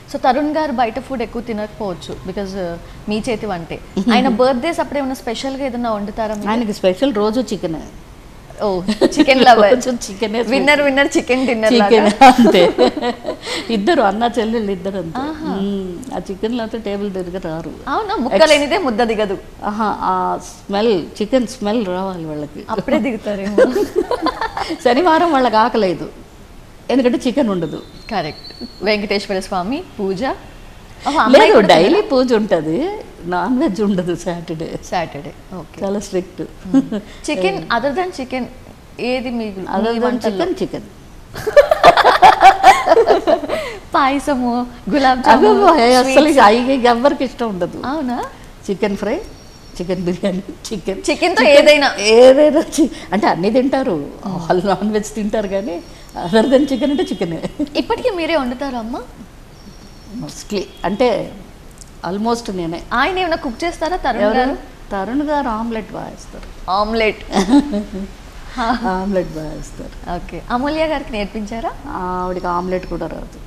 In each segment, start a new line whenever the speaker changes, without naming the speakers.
So Tarun గారు బయట food ఎక్కువ తినకపోవచ్చు బికాజ్ మీ చేతి వంటే ఆయన బర్త్డేస్ అప్పుడు ఏమైనా స్పెషల్గా ఏదైనా వండుతారా మీరు?
ఆయనకి స్పెషల్ రోజు చికెన్
ఓ చికెన్ లవర్
రోజు చికెనే
winner winner chicken dinner
chicken అంతే ఇద్దరు అన్న చెల్లెళ్ళు ఇద్దరు అంతే మ్మ్. ఆ చికెన్ లేకపోతే టేబుల్ దగ్గర రారు
అవునా ముక్క లేనిదే ముద్ద దిగదు
ఆహా ఆ స్మెల్ చికెన్ స్మెల్ రావాలి వాళ్ళకి
అప్పుడే దిగుతారేమో
శనివారం వాళ్ళకి ఆకలేదు ఎందుకంటే చికెన్ ఉండదు
కరెక్ట్ వెంకటేశ్వర స్వామి పూజ
లేదు డైలీ పూజ ఉంటుంది నాన్ వెజ్ ఉండదు సాటర్డే
సాటర్డే ఓకే
చాలా strict
chicken other than chicken ఏది మీకు
అదర్
మీ
దన్
వంటల్లో?
చికెన్ చికెన్
పాయసము గులాబ్
అవి
జామున్
అసలు అవి ఎవరికి ఇష్టం ఉండదు
అవునా
chicken fry chicken biryani chicken
చికెన్ తో ఏదైనా
ఏదైనా చి- అంటే అన్ని తింటారు వాళ్ళు నాన్ వెజ్ తింటారు కానీ అదర్ దెన్ చికెన్ అంటే చికెనే
ఇప్పటికీ మీరే వండుతారా అమ్మ
మోస్ట్లీ అంటే ఆల్మోస్ట్ నేనే
ఆయన ఏమైనా కుక్ చేస్తారా తరుణ్
ఎవరు
గారు
తరుణ్ గారు ఆమ్లెట్ బాగా వేస్తారు
ఆమ్లెట్
ఆమ్లెట్ బాగా వేస్తారు
ఓకే అమూల్య గారికి నేర్పించారా
ఆవిడకి ఆమ్లెట్ కూడా రాదు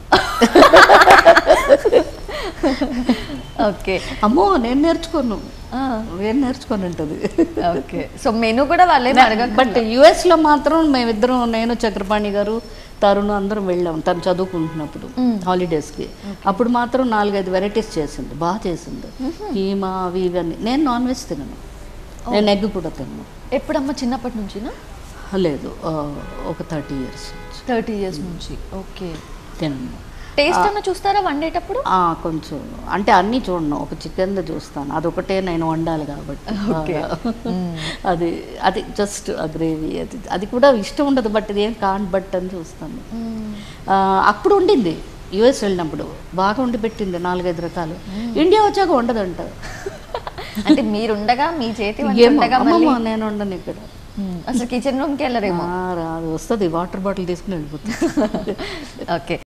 ఓకే
అమ్మో నేను నేర్చుకోను నేను నేర్చుకొని ఉంటుంది
ఓకే సో మెనూ కూడా వాళ్ళే అడగ
బట్ యుఎస్లో మాత్రం మేమిద్దరం నేను చక్రపాణి గారు తరుణ్ అందరం వెళ్ళాం తను చదువుకుంటున్నప్పుడు హాలిడేస్కి అప్పుడు మాత్రం నాలుగైదు వెరైటీస్ చేసింది బాగా చేసింది కీమా అవి ఇవన్నీ నేను నాన్ వెజ్ తినను నేను ఎగ్ కూడా తినను
ఎప్పుడమ్మా చిన్నప్పటి నుంచినా
లేదు ఆ, ఒక థర్టీ ఇయర్స్
థర్టీ ఇయర్స్ నుంచి ఓకే
తినను
టేస్ట్ అన్న చూస్తారా వండేటప్పుడు
ఆ, కొంచెం అంటే అన్నీ చూడను ఒక చికెన్ చూస్తాను అదొకటే నేను వండాలి కాబట్టి
Okay.
బాగా. అది అది జస్ట్ ఆ గ్రేవీ అది అది కూడా ఇష్టం ఉండదు బట్ ఇదేం కాన్ బట్ అని చూస్తాను ఆ, అప్పుడు ఉండింది యుఎస్ వెళ్ళినప్పుడు బాగా వండి పెట్టింది నాలుగైదు రకాలు ఇండియా వచ్చాక వండదంట
అంటే మీరుండగా మీ చేతి వంట
ఏమో,
ఉండగా మళ్ళీ
అమ్మమ్మ నేను వండను ఇక్కడ
మ్మ్. అసలు కిచెన్ రూమ్కి వెళ్ళరేమో
ఆ, రాదు వస్తుంది వాటర్ బాటిల్ తీసుకుని వెళ్ళిపోతుంది
ఓకే